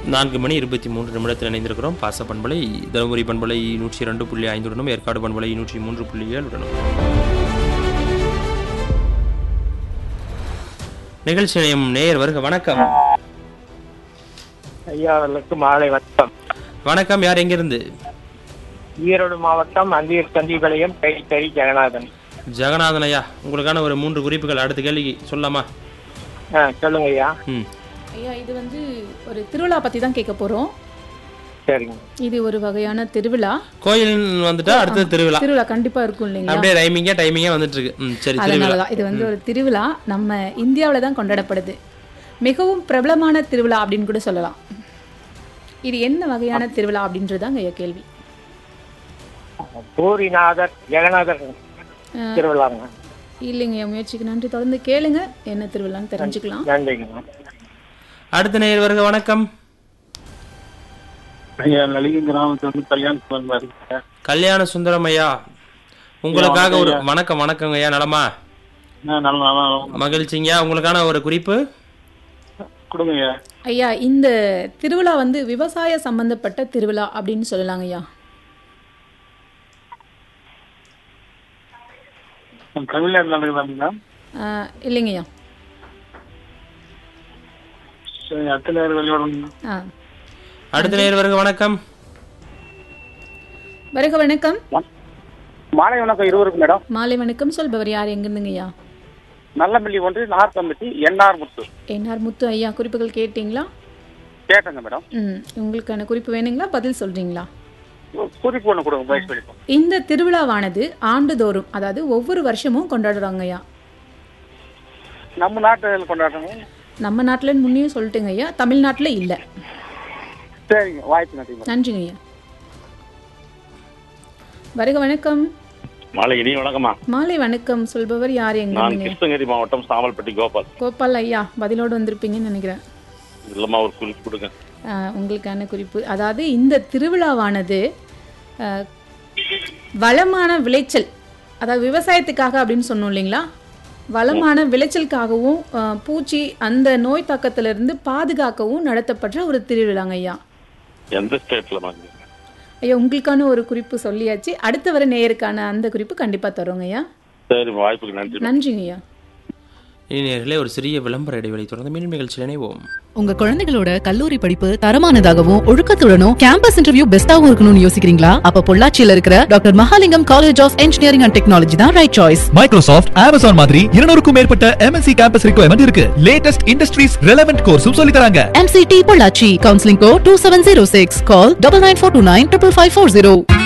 நான்கு மணி இருபத்தி மூன்று நிமிடத்தில் இணைந்திருக்கிறோம் பாச பண்பலை தருமபுரி பண்பலை நூற்றி ரெண்டு புள்ளி ஐந்துடனும் ஏற்காடு பண்பலை நூற்றி மூன்று புள்ளி ஏழுடனும் நிகழ்ச்சி நிலையம் நேயர் வருக வணக்கம் ஐயா அவர்களுக்கு மாலை வணக்கம் வணக்கம் யார் எங்கிருந்து ஈரோடு மாவட்டம் அந்தியூர் சந்திபாளையம் கைத்தறி ஜெகநாதன் ஜெகநாதன் ஐயா உங்களுக்கான ஒரு மூன்று குறிப்புகள் அடுத்த கேள்வி சொல்லலாமா ஆ சொல்லுங்க ஐயா ம் ஐயா இது வந்து ஒரு திருவிழா பற்றி தான் கேட்க போகிறோம் சரிங்க இது ஒரு வகையான திருவிழா கோயில் வந்துட்டா அடுத்தது திருவிழா திருவிழா கண்டிப்பாக இருக்கும் இல்லைங்களா அப்படியே ரைமிங்கா டைமிங்கா வந்துட்டு இருக்கு ம் சரி அதனால திருவிழா தான் இது வந்து ஒரு திருவிழா நம்ம இந்தியாவில் தான் கொண்டாடப்படுது மிகவும் பிரபலமான திருவிழா அப்படின்னு கூட சொல்லலாம் இது என்ன வகையான திருவிழா அப்படின்றது தான் ஐயா கேள்வி பூரிநாதர் ஜெகநாதர் திருவிழாங்க இல்லைங்க ஐயா முயற்சிக்கு நன்றி தொடர்ந்து கேளுங்க என்ன திருவிழான்னு தெரிஞ்சுக்கலாம் நன்றிங்க அடுத்த நேயர் வருக வணக்கம் ஐயா நலிகை கிராமத்துல வந்து கல்யாண சுமன் இருக்கேன் கல்யாண சுந்தரம் ஐயா உங்களுக்காக ஒரு வணக்கம் வணக்கங்க ஐயா நலமா நான் நல்ல நல்லா மகிழ்ச்சிங்க உங்களுக்கான ஒரு குறிப்பு கொடுங்க ஐயா ஐயா இந்த திருவிழா வந்து விவசாய சம்பந்தப்பட்ட திருவிழா அப்படின்னு சொல்லலாங்க ஐயா தமிழ்நாடு நடக்குதாங்களா ஆஹ், இல்லைங்க ஐயா சரி அத்தனை நேரம் வெளியோட ஆ அடுத்த நேயர் வருக வணக்கம் வருக வணக்கம் மாலை வணக்கம் இருவருக்கும் மேடம் மாலை வணக்கம் சொல்பவர் யார் எங்கிருந்துங்க ஐயா நல்லமல்லி ஒன்று நார்த்தம்பட்டி என்ஆர் முத்து என்ஆர் முத்து ஐயா குறிப்புகள் கேட்டிங்களா கேட்டங்க மேடம் ம் உங்களுக்கான குறிப்பு வேணுங்களா பதில் சொல்றீங்களா குறிப்பு ஒன்று கொடுங்க பயிற்சி பண்ணிப்போம் இந்த திருவிழாவானது ஆண்டுதோறும் அதாவது ஒவ்வொரு வருஷமும் கொண்டாடுறாங்க ஐயா நம்ம நாட்டில் கொண்டாடுறோங்க நம்ம நாட்டில் முன்னையும் சொல்லிட்டுங்க ஐயா தமிழ்நாட்டில் இல்லை சரிங்க வாய்ப்பு நன்றி மேடம் நன்றிங்க ஐயா வருக வணக்கம் மாலை இனி வணக்கம்மா மாலை வணக்கம் சொல்பவர் யார் நான் எங்கிருந்துங்க கிருஷ்ணகிரி மாவட்டம் சாமல்பட்டி கோபால் கோபால் ஐயா பதிலோடு வந்திருப்பீங்கன்னு நினைக்கிறேன் இல்லம்மா ஒரு குறிப்பு கொடுங்க ஆஹ், உங்களுக்கான குறிப்பு அதாவது இந்த திருவிழாவானது ஆஹ், வளமான விளைச்சல் அதாவது விவசாயத்துக்காக அப்படின்னு சொன்னோம் இல்லைங்களா வளமான விளைச்சலுக்காகவும் ஆஹ், பூச்சி அந்த நோய் தாக்கத்திலிருந்து பாதுகாக்கவும் நடத்தப்படுற ஒரு திருவிழாங்க ஐயா எந்த ஸ்டேட்ல வாங்க ஐயா உங்களுக்கான ஒரு குறிப்பு சொல்லியாச்சு அடுத்த வர நேயருக்கான அந்த குறிப்பு கண்டிப்பாக தரோங்க ஐயா சரி வாய்ப்புக்கு நன்றி நன்றிங்க ஐயா இனியர்களே ஒரு சிறிய விளம்பர இடைவெளி தொடர்ந்து மீண்டும் நிகழ்ச்சியில் இணைவோம் உங்க குழந்தைகளோட கல்லூரி படிப்பு தரமானதாகவும் ஒழுக்கத்துடனும் கேம்பஸ் இன்டர்வியூ பெஸ்டாவும் இருக்கணும்னு யோசிக்கிறீங்களா அப்ப பொள்ளாச்சியில இருக்கிற doctor Mahalingam college of engineering and technology தான் ரைட் சாய்ஸ் மைக்ரோசாஃப்ட் அமேசான் மாதிரி இருநூறுக்கும் மேற்பட்ட எம்என்சி கேம்பஸ் ரிக்வயர்மெண்ட் இருக்கு லேட்டஸ்ட் இண்டஸ்ட்ரீஸ் ரெலவென்ட் கோர்ஸும் சொல்லி தராங்க MCT பொள்ளாச்சி கவுன்சிலிங் கோ two seven zero six call double nine four two nine triple five four zero